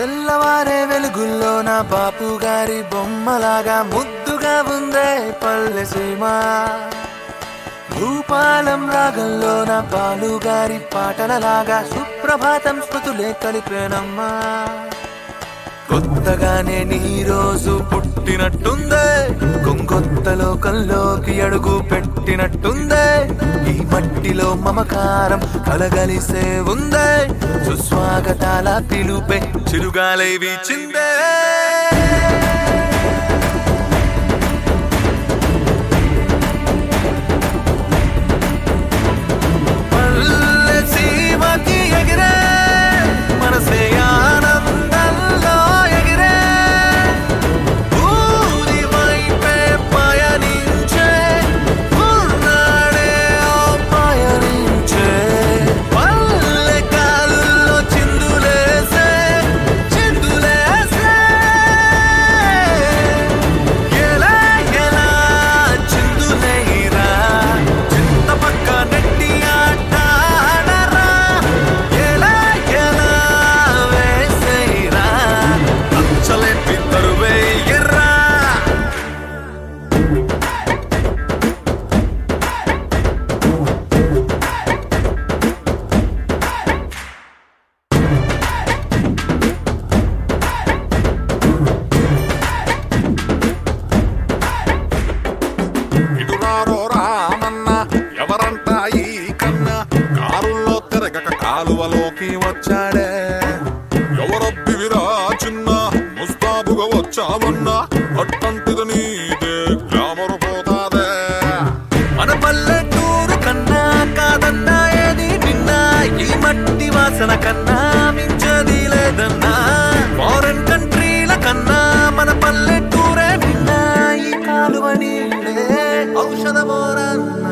తెల్లవారే వెలుగుల్లో నా బాపు గారి బొమ్మలాగా ముద్దుగా ఉందే పల్లె సీమ భూపాలం రాగంలో నా పాలుగారి పాటలలాగా సుప్రభాతం స్మృతులే కలిపేనమ్మా కొత్తగానే నీ రోజు పుట్టినట్టుందే కొంగొత్త లోకంలోకి అడుగు పెట్టినట్టుందే ఈ మట్టిలో మమకారం కలగలిసే ఉందే సుస్వాగతాల పిలుపే చిరుగాలై వీచిందే పల్లె సీమకి ఎగిరే మనసే ఆనందంలో ఎగిరే ఊరి వైపే పయనించే ఉన్నాడే ఓ పయనించే పల్లె కాల్లో చిందులేసే చిందులేసే ఎలా ఎలా చిందులేరా చింత పక్క నెట్టి ఆట ఆడరా ఎలా ఎలా వేసేరా అచ్చలేపి తరువేయరా ఇటురారో రామన్న ఎవరంట ఈ కన్న కారుల్లో తిరగక కాలువలోకి వచ్చాడే ఎవరబ్బివిరా చిన్న ముస్తాబుగా వచ్చావన్నా అట్టంటిది నీదే గ్లామరు పోతాదే మన పల్లెటూరు కన్నా కాదన్నా ఏది నిన్నా ఈ మట్టి వాసన కన్నా మించది లేదన్నా ఫారెన్ కంట్రీల కన్నా మన పల్లెటూరే నిన్నా ఈ కాలువ నీళ్ళే ఔషధమోరన్నా